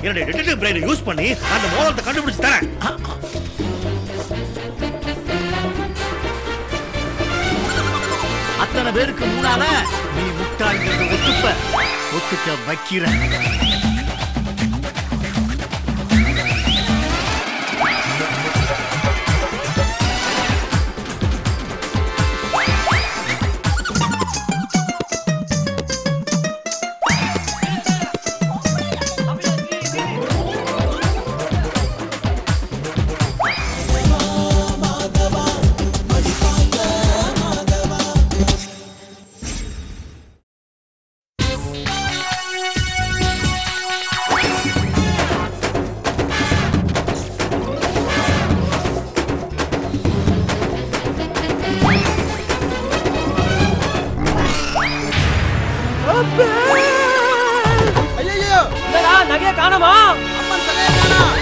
என்னுடைய detective பிரெயினை use பண்ணி அந்த மோதிரத்தை கண்டுபிடிச்சு தரேன் அத்தனை பேருக்கு முன்னால நீ முட்டாள்ங்கிறத ஒத்துப்ப ஒத்துக்க வைக்கிற ஐயோ என்னடா நகைய காணோமா அப்பன் தலையை காணோம்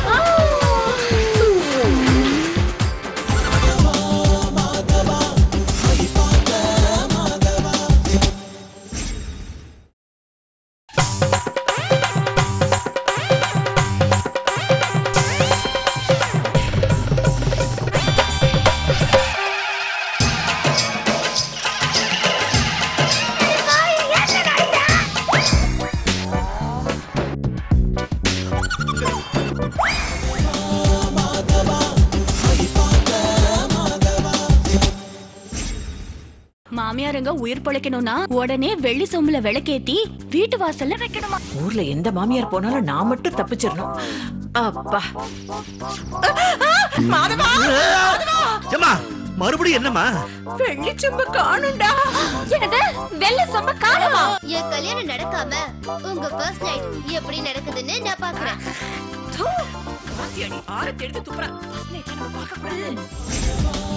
மாமியாருங்க உயிர் பொழைக்கணும்னா உடனே வெள்ளி சொம்புல விளக்கேத்தி வீட்டு வாசல்ல வைக்கணுமா ஊர்ல எந்த மாமியார் போனாலும் நான் மட்டும் தப்பிச்சிடணும் அப்பா மாதவா ஏம்மா மறுபடியும் என்னம்மா வெள்ளிச்சொம்பு காணும்டா என்னது வெள்ளி சொம்ப காணுமா என் கல்யாணம் நடக்காம உங்க ஃபர்ஸ்ட் நைட் எப்படி நடக்குதுன்னு நான் பாக்குறேன் தூ, காத்தியடி ஆரத்தி எடுத்து துப்புறா First night நம்ம பார்க்க கூடாது